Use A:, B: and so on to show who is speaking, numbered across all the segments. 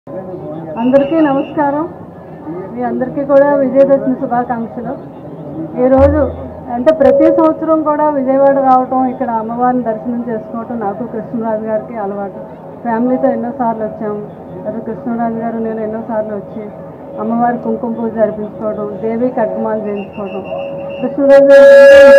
A: అందరికీ నమస్కారం మీ అందరికీ కూడా విజయదశమి శుభాకాంక్షలు ఈరోజు అంటే ప్రతి సంవత్సరం కూడా విజయవాడ రావటం ఇక్కడ అమ్మవారిని దర్శనం చేసుకోవటం నాకు కృష్ణరాజు గారికి అలవాటు ఫ్యామిలీతో ఎన్నోసార్లు వచ్చాము తర్వాత కృష్ణరాజు గారు నేను ఎన్నోసార్లు వచ్చి అమ్మవారి కుంకుమ పూజ జరిపించుకోవడం దేవి కట్మాలు చేయించుకోవడం కృష్ణరాజు గారు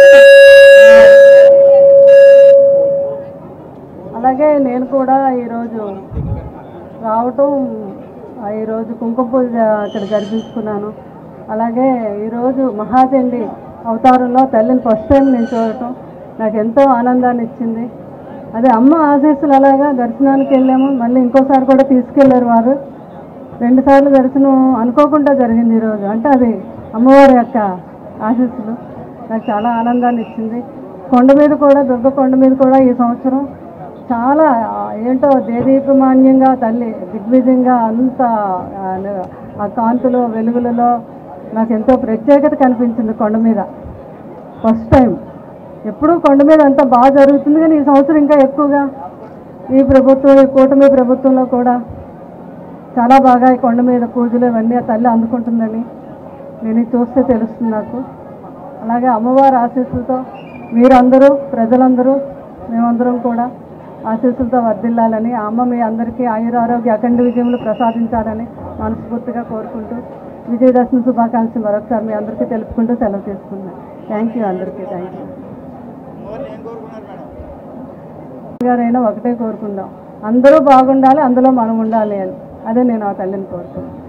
A: అలాగే నేను కూడా ఈరోజు రావటం ఆ, ఈరోజు కుంకుమ పూజ అక్కడ జరిపించుకున్నాను అలాగే ఈరోజు మహాచండి అవతారంలో తల్లిని ఫస్ట్ టైం నేను చూడటం నాకు ఎంతో ఆనందాన్ని ఇచ్చింది అదే అమ్మ ఆశీస్సులు అలాగా దర్శనానికి వెళ్ళాము మళ్ళీ ఇంకోసారి కూడా తీసుకెళ్లారు వారు రెండుసార్లు దర్శనం అనుకోకుండా జరిగింది ఈరోజు అంటే అది అమ్మవారి యొక్క ఆశీస్సులు నాకు చాలా ఆనందాన్ని ఇచ్చింది కొండ మీద కూడా దుర్గ కొండ మీద కూడా ఈ సంవత్సరం చాలా ఆ, ఏంటో దేదీపమాన్యంగా తల్లి దిగ్విజయంగా అంత ఆ, ఆ కాంతులో వెలుగులలో నాకు ఎంతో ప్రత్యేకత కనిపించింది కొండ మీద ఫస్ట్ టైం ఎప్పుడూ కొండ మీద అంతా బాగా జరుగుతుంది కానీ ఈ సంవత్సరం ఇంకా ఎక్కువగా ఈ ప్రభుత్వం ఈ కూటమి ప్రభుత్వంలో కూడా చాలా బాగా ఈ కొండ మీద పూజలు ఇవన్నీ ఆ తల్లి అందుకుంటుందని నేను ఇది చూస్తే తెలుస్తుంది నాకు అలాగే అమ్మవారి ఆశీస్సులతో మీరందరూ ప్రజలందరూ మేమందరం కూడా ఆశీస్సులతో వర్ధిల్లాలని ఆ అమ్మ మీ అందరికీ ఆయురారోగ్య అఖండ విజయములు ప్రసాదించాలని మనస్ఫూర్తిగా కోరుకుంటూ విజయదశమి శుభాకాంక్షలు మరొకసారి మీ అందరికీ తెలుపుకుంటూ సెలవు తీసుకున్నాను థ్యాంక్ యూ అందరికీ థ్యాంక్ యూ గారైనా ఒకటే కోరుకుందాం అందరూ బాగుండాలి అందులో మనం ఉండాలి అని అదే నేను ఆ తల్లిని కోరుకున్నాను